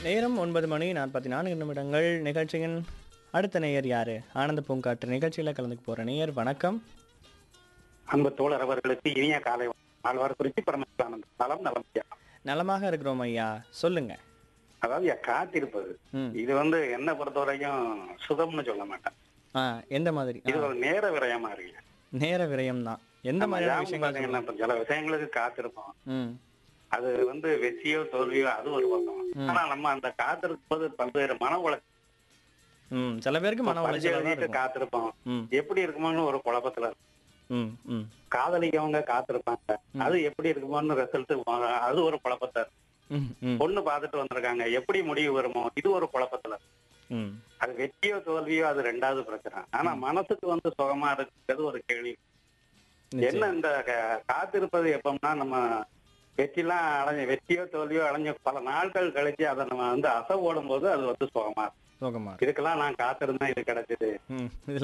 நேரம் ஒன்பது மணி நாற்பத்தி நான்கு நிமிடங்கள் நிகழ்ச்சியின் அடுத்த நேயர் யாரு ஆனந்த பூங்காற்று நிகழ்ச்சியில் கலந்துக்க போற நேயர் வணக்கம் அன்பு தோழர் அவர்களுக்கு இனிய காலை ஆழ்வார் குறிச்சி பரமசிவானந்த நலம் நலம்யா நலமாக இருக்கிறோம் ஐயா சொல்லுங்க அதாவது ஐயா, காத்திருப்பது ம் இது வந்து என்ன பொறுத்த வரைக்கும் சுகம்னு சொல்ல மாட்டேன் ஆ எந்த மாதிரி இது ஆ, ஒரு நேர விரயமா இருக்கு நேர விரயம் தான் எந்த நம்ம மாதிரியான ஞாபகம் விஷயங்கள் பாத்தீங்கன்னா, இப்ப சில விஷயங்களுக்கு காத்திருப்போம் ம் அது வந்து வெற்றியோ தோல்வியோ அது ஒரு பக்கம் ஆனா நம்ம அந்த காத்திருப்பது பல்வேறு மன உளைச்சல் ம் சில பேருக்கு மன பரிச்சை உளைச்சல் தான் எழுதிட்டு இருக்கும் காத்திருப்போம் ம் எப்படி இருக்குமோன்னு ஒரு குழப்பத்துல இருக்கும். ம் ம் காதலிக்கவங்க காத்திருப்பாங்க அது எப்படி இருக்குமோன்னு ரிசல்ட் அது ஒரு குழப்பத்தை இருக்கும். ம் ம் பொண்ணு பார்த்துட்டு வந்திருக்காங்க எப்படி முடிவு வருமோ இது ஒரு குழப்பத்துல இருக்கும். ம் அது வெற்றியோ தோல்வியோ அது ரெண்டாவது பிரச்சனை ஆனா மனசுக்கு வந்து சுகமா இருக்கிறது ஒரு கேள்வி என்ன நிச்சயம். இந்த க- காத்திருப்பது எப்பம்னா நம்ம வெற்றிலாம் அடைஞ்ச வெற்றியோ தோல்வியோ அடைஞ்ச பல நாட்கள் கழிச்சு அதை நம்ம வந்து அசை ஓடும் போது அது வந்து சுகமா இருக்கும். சுகமா இருக்கு இதுக்கெல்லாம் நான் காத்திருந்தேன் இது கிடைச்சது ம் இதுல